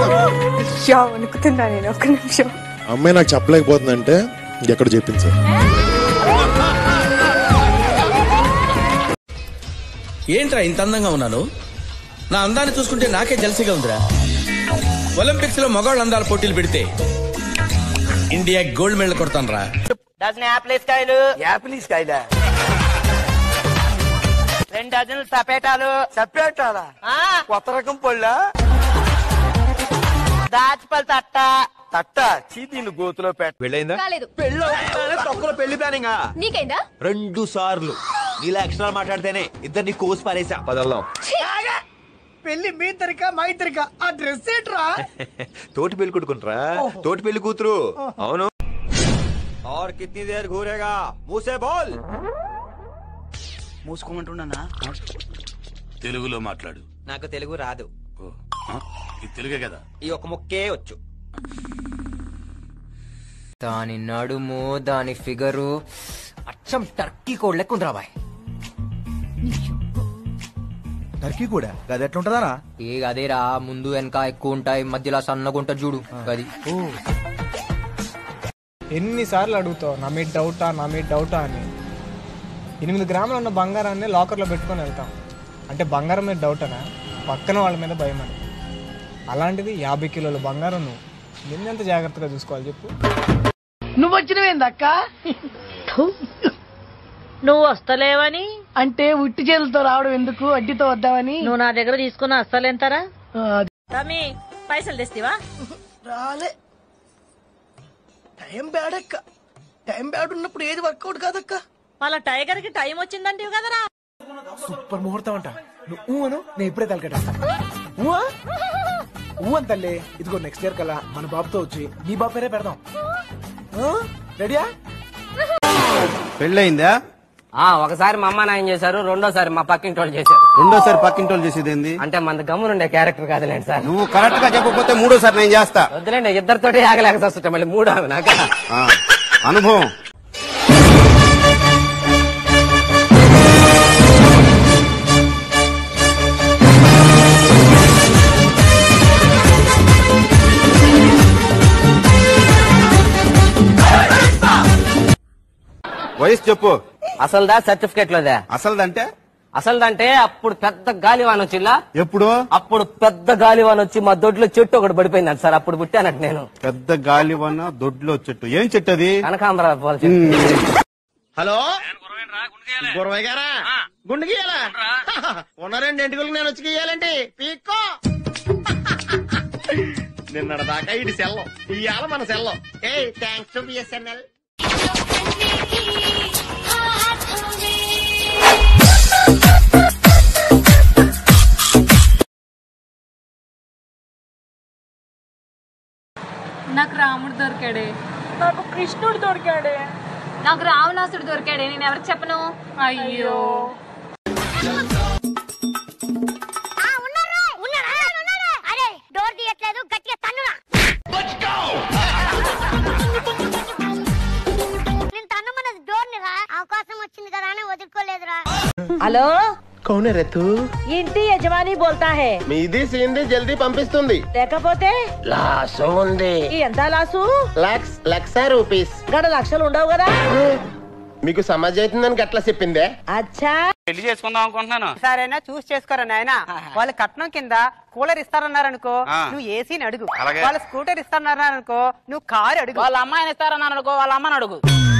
అయ్యా వణుకుతున్నా నేను ఒక్క నిమిషం అమ్మాయి నాకు చెప్పలేకపోతుందంటే ఎక్కడ చెప్పింది సార్ ఏంట్రా ఇంత అందంగా ఉన్నాను నా అందాన్ని చూసుకుంటే నాకే జలసిగా ఉందిరా ఒలింపిక్స్ లో మగవాళ్ళ అందాల పోటీలు పెడితే ఇండియా గోల్డ్ మెడల్ కొడతాను రా డజన్ యాపిల్ కాయలు యాపిల్ కాయలా రెండు డజన్లు సపేటాలు చెప్పేటారా ఆ, కొత్త రకం పళ్ళ దాచిపల్ తట్ట తట్ట చీ దీన్ని గోతులో పెట్ట పెళ్ళైందా కాలేదు పెళ్ళి తొక్కలో పెళ్లి ప్లానింగ్ నీకైందా రెండు సార్లు నీలా ఎక్స్ట్రా మాట్లాడితేనే ఇద్దరిని కోసి పారేసా పదల్దాం పెళ్లి మీ తరిక మా ఇద్దరిక ఆ డ్రెస్ ఏంట్రా తోటి పెళ్లి కొట్టుకుంటారా తోటి పెళ్లి కూతురు అవును और कितनी देर घूरेगा मुंह से बोल మూసుకోమంటున్నానా తెలుగులో మాట్లాడు నాకు తెలుగు రాదు ఇది తెలుగే కదా ఈ ఒక ముక్కే వచ్చు దాని నడుము దాని ఫిగరు అచ్చం టర్కీ కోడ్ లెక్క ఉందిరా బాయ్ టర్కీ కూడా అది ఎట్లుంటదానా ఏ అదేరా ముందు వెనక ఎక్కువ ఉంటాయి మధ్యలో సన్నగా ఉంటుంది చూడు అది ఎన్నిసార్లు అడుగుతావు నా మీద డౌటా నా మీద డౌటా అని ఎనిమిది గ్రాములు ఉన్న బంగారాన్ని లాకర్లో పెట్టుకొని వెళ్తాం అంటే బంగారం మీద డౌటనా పక్కన వాళ్ళ మీద భయం అని అలాంటిది యాభై కిలోల బంగారం నువ్వు నిన్నెంత జాగ్రత్తగా చూసుకోవాలి చెప్పు నువ్వు వచ్చినవేందక్క నువ్వు వస్తలేవని అంటే ఉట్టి చేతులతో రావడం ఎందుకు అడ్డితో వద్దామని నువ్వు నా దగ్గర తీసుకున్న అస్సలు ఎంతరా ఆ, తమ్మి పైసలు తెస్తావా రాలే టైం బ్యాడ్ అక్క టైం బ్యాడ్ ఉన్నప్పుడు ఏది వర్కౌట్ కాదక్క వాళ్ళ టైగర్ కి టైం వచ్చిందంటే కదరా సూపర్ ముహూర్తం అంట నువ్వు అను నేను ఇప్పుడే తలకట్టేస్తా ఊ అని తల్లి ఇదిగో నెక్స్ట్ ఇయర్ కల్లా మన బాబుతో వచ్చి నీ బాబు పేరే పెడదాం రెడీయా పెళ్ళయిందా ఆ ఒకసారి మా అమ్మ నాయన చేశారు రెండోసారి మా పక్కింటి వాళ్ళు చేశారు రెండోసారి పక్కింటోళ్ళు చేసేది ఏంది అంటే మన గమ్మునుండే క్యారెక్టర్ కాదులేండి సార్ నువ్వు కరెక్ట్ గా చెప్పకపోతే మూడోసారి నేను చేస్తా వద్దులేండి ఇద్దరితోటి ఆగలేక వస్తుంటా మళ్ళీ మూడు ఆమె నాక ఆ, అనుభవం వయసు చెప్పు అసలుదా సర్టిఫికేట్ లోదా అసలుదంటే అసలుదంటే అప్పుడు పెద్ద గాలివాన్ వచ్చిల్లా ఎప్పుడు అప్పుడు పెద్ద గాలివాన్ వచ్చి మా దొడ్లో చెట్టు ఒకటి పడిపోయింది సార్ అప్పుడు పుట్టానట్టు నేను పెద్ద గాలివన్న దొడ్లో చెట్టు ఏం చెట్టు అది కనకాంబర పూల చెట్టు హలో గురవయ్య గారా గుండు గీయాలా ఉన్న రెండు ఎంటుకలకు నేను వచ్చి గీయాలంటే పీక్కో నిన్నటి దాకా ఇటు సెల్లం ఇవాళ మన సెల్లం ఏ థ్యాంక్స్ టు బిఎస్ఎన్ఎల్ నాకు రాముడు దొరికాడే నాకు కృష్ణుడు దొరికాడే నాకు రావణాసుడు దొరికాడే నేను ఎవరికి చెప్పను అయ్యో అరే డోర్ తీయట్లేదు గట్టిగా తన్నురా నేను తన్నమన్నది డోర్ ని రా అవకాశం వచ్చింది కదా అని వదులుకోలేదురా హలో కౌనే రెత్తు ఇంటి యజమాని బోల్తా హే మీది సీంది జల్దీ పంపిస్తుంది లేకపోతే లాసం ఉంది ఈ ఎంత లాసు లక్స్ లక్ష రూపీస్ గడ లక్షలు ఉండవు కదా మీకు సమాజ్ అవుతుందని గట్లా చెప్పిందే అచ్చా పెళ్లి చేసుకుందాం అనుకుంటున్నాను సరేనా చూస్ చేసుకోరా నాయన వాళ్ళ కట్నం కింద కూలర్ ఇస్తారన్నారనుకో నువ్వు ఏసీని అడుగు వాళ్ళ స్కూటర్ ఇస్తారన్నారనుకో నువ్వు కారు అడుగు వాళ్ళ అమ్మాయిని ఇస్తారన్నారు అనుకో వాళ్ళ అమ్మని అడుగు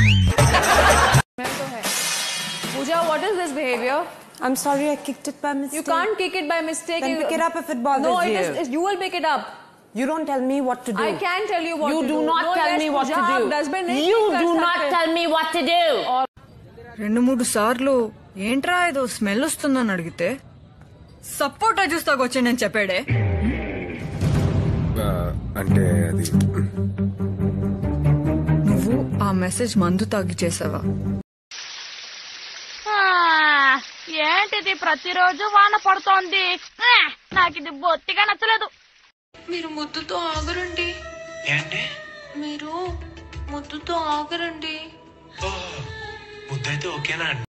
Pooja, what is this behavior? I'm sorry I kicked it by mistake. You can't kick it by mistake. Then You- pick it up if it bothers no, it you. is, it- you will pick it up. You don't tell me what to do. I can tell you what You to do do. not No, tell yes, me what to Pooja, do. dustbin नहीं You कर do सकते. not tell me what to do. రెండు మూడు సార్లు ఏంట్రా ఏదో smell వస్తుందని అడిగితే సపోర్ట్ జ్యూస్ తాగొచ్చి నేను చెప్పాడే అంటే అది నువ్వు ఆ మెసేజ్ మందు తాగి చేసావా ఏంటిది ప్రతిరోజు వాన పడుతోంది ఆ, నాకు ఇది బొత్తిగా నచ్చలేదు మీరు ముద్దుతో ఆగరండి మీరు ముద్దుతో ఆగరండి ముద్దైతే ఓకేనా